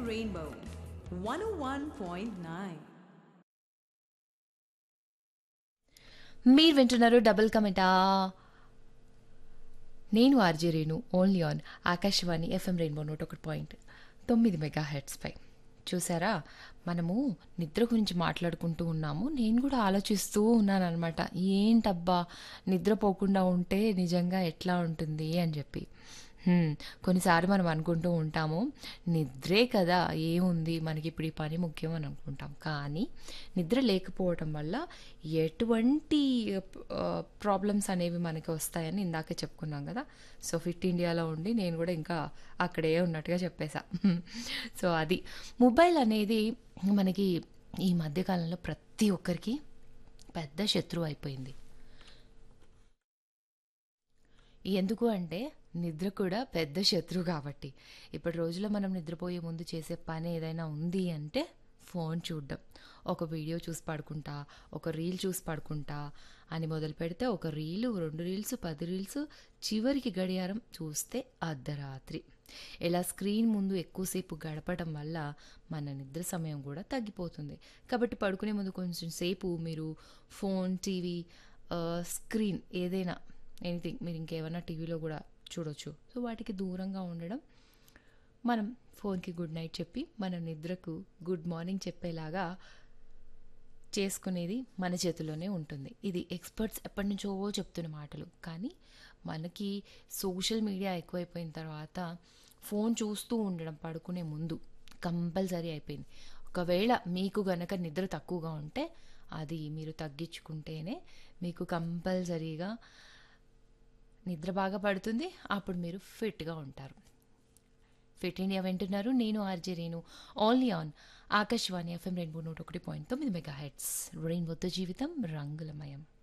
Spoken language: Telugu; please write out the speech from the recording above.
Rainbow 101.9. మీరు వింటున్నారు డబుల్ కమెంటా నేను RJ Renu only on Akashvani FM rainbow నూట ఒకటి పాయింట్ తొమ్మిది మెగా హెడ్స్పై చూసారా మనము నిద్ర గురించి మాట్లాడుకుంటూ ఉన్నాము నేను కూడా ఆలోచిస్తూ ఉన్నాను అనమాట ఏంటబ్బా నిద్రపోకుండా ఉంటే నిజంగా ఎట్లా ఉంటుంది అని చెప్పి హ్మ్, కొన్నిసార్లు మనం అనుకుంటూ ఉంటాము నిద్రే కదా ఏముంది మనకి ఇప్పుడు ఈ పని ముఖ్యం అని అనుకుంటాం కానీ నిద్ర లేకపోవటం వల్ల ఎటువంటి ప్రాబ్లమ్స్ అనేవి మనకి వస్తాయని ఇందాకే చెప్పుకున్నాం కదా సో ఫిట్ ఇండియాలో ఉండి నేను కూడా ఇంకా అక్కడే ఉన్నట్టుగా చెప్పేశా సో అది మొబైల్ అనేది మనకి ఈ మధ్యకాలంలో ప్రతి ఒక్కరికి పెద్ద శత్రువు అయిపోయింది ఎందుకు అంటే నిద్ర కూడా పెద్ద శత్రువు కాబట్టి ఇప్పటి రోజుల్లో మనం నిద్రపోయే ముందు చేసే పని ఏదైనా ఉంది అంటే ఫోన్ చూడడం ఒక వీడియో చూసి పడుకుంటా ఒక రీల్ చూసి పడుకుంటా అని మొదలు పెడితే ఒక రీలు రెండు రీల్స్ పది రీల్స్ చివరికి గడియారం చూస్తే అర్ధరాత్రి ఇలా స్క్రీన్ ముందు ఎక్కువసేపు గడపడం వల్ల మన నిద్ర సమయం కూడా తగ్గిపోతుంది కాబట్టి పడుకునే ముందు కొంచెం సేపు మీరు ఫోన్ టీవీ స్క్రీన్ ఏదైనా ఎనీథింగ్ మీరు ఇంకేమైనా టీవీలో కూడా చూడొచ్చు సో వాటికి దూరంగా ఉండడం మనం ఫోన్కి గుడ్ నైట్ చెప్పి మన నిద్రకు గుడ్ మార్నింగ్ చెప్పేలాగా చేసుకునేది మన చేతిలోనే ఉంటుంది ఇది ఎక్స్పర్ట్స్ ఎప్పటి నుంచో చెప్తున్న మాటలు కానీ మనకి సోషల్ మీడియా ఎక్కువైపోయిన తర్వాత ఫోన్ చూస్తూ ఉండడం పడుకునే ముందు కంపల్సరీ అయిపోయింది ఒకవేళ మీకు గనక నిద్ర తక్కువగా ఉంటే అది మీరు తగ్గించుకుంటేనే మీకు కంపల్సరీగా నిద్ర బాగా పడుతుంది అప్పుడు మీరు ఫిట్గా ఉంటారు ఫిట్ ఇండియా వింటున్నారు నేను RJ Renu only on Akashvani FM rainbow నూట ఒకటి పాయింట్ తొమ్మిది మెగా హెడ్స్ రెయిన్బోతో జీవితం రంగులమయం